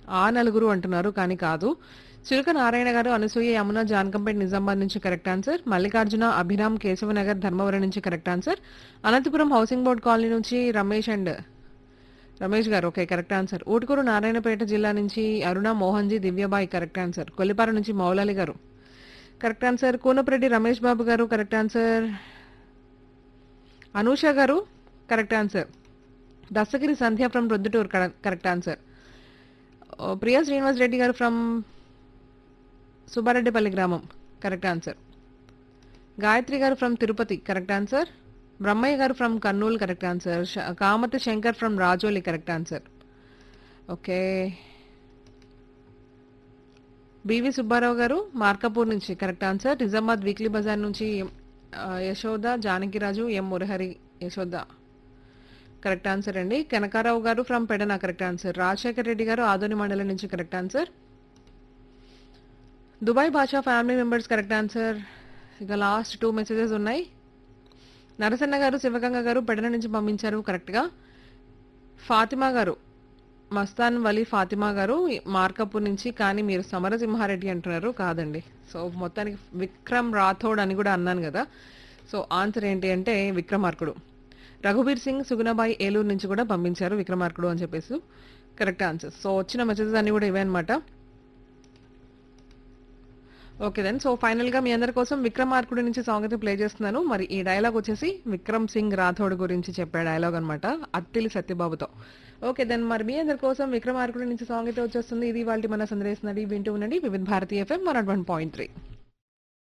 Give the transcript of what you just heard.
ఆ నలుగురు అంటున్నారు కానీ కాదు చిలుక నారాయణ గారు అనసూయ యమున జానకంపేట నిజామాబాద్ నుంచి కరెక్ట్ ఆన్సర్ మల్లికార్జున అభిరామ్ కేశవనగర్ ధర్మవరం నుంచి correct answer Anantapuram housing board colony నుంచి Ramesh and Ramesh garu okay correct answer Utukuru Narayanpet జిల్లా నుంచి అరుణ మోహన్జీ దివ్యబాయి కరెక్ట్ ఆన్సర్ కొల్లిపార నుంచి Moulali garu correct answer Koonapareddy Ramesh Babu garu correct answer Anusha garu correct answer Dastagiri Sandhya from Roddutur correct answer Priya Srinivas Reddy garu from Subbareddipalli గ్రామం correct answer Gayathri garu from Tirupati correct answer Brahmaiah garu from Kurnool correct answer Kamathi Shankar from Rajoli correct answer okay B V Subbarao garu Markapur నుంచి correct answer Nizamabad weekly బజార్ నుంచి ఆ, Yashoda Janakiraju M Murahari Yashoda correct answer అండి Kanakarao garu from Pedana correct answer Rajasekhar Reddy garu Adoni మండలం నుంచి correct answer Dubai Basha family members correct answer ఇక last two messages ఉన్నాయి నరసన్న గారు శివగంగ గారు పెడన నుంచి పంపించారు కరెక్ట్గా ఫాతిమా గారు మస్తాన్ వలీ ఫాతిమా గారు మార్కపూర్ నుంచి కానీ మీరు సమరసింహారెడ్డి అంటున్నారు కాదండి సో మొత్తానికి విక్రమ్ రాథోడ్ అని కూడా అన్నాను కదా సో ఆన్సర్ ఏంటి అంటే విక్రమార్కుడు రఘుబీర్ సింగ్ సుగుణబాయి ఏలూరు నుంచి కూడా పంపించారు విక్రమార్కుడు అని చెప్పేసి కరెక్ట్ ఆన్సర్ సో వచ్చిన మెసేజెస్ అన్ని కూడా ఇవే అనమాట ఓకే దెన్ సో ఫైనల్ గా మీ అందరి కోసం విక్రమార్కుడి నుంచి సాంగ్ అయితే ప్లే చేస్తున్నాను మరి ఈ డైలాగ్ వచ్చేసి విక్రమ్ సింగ్ రాథోడ్ గురించి చెప్పే డైలాగ్ అనమాట అత్తిలి సత్యబాబుతో ఓకే దెన్ మరి మీ అందరి కోసం విక్రమార్కుడి నుంచి సాంగ్ అయితే వచ్చేస్తుంది ఇది వాళ్ళ మన సందేశం వింటూ ఉండండి Vividh Bharatiya FM one point three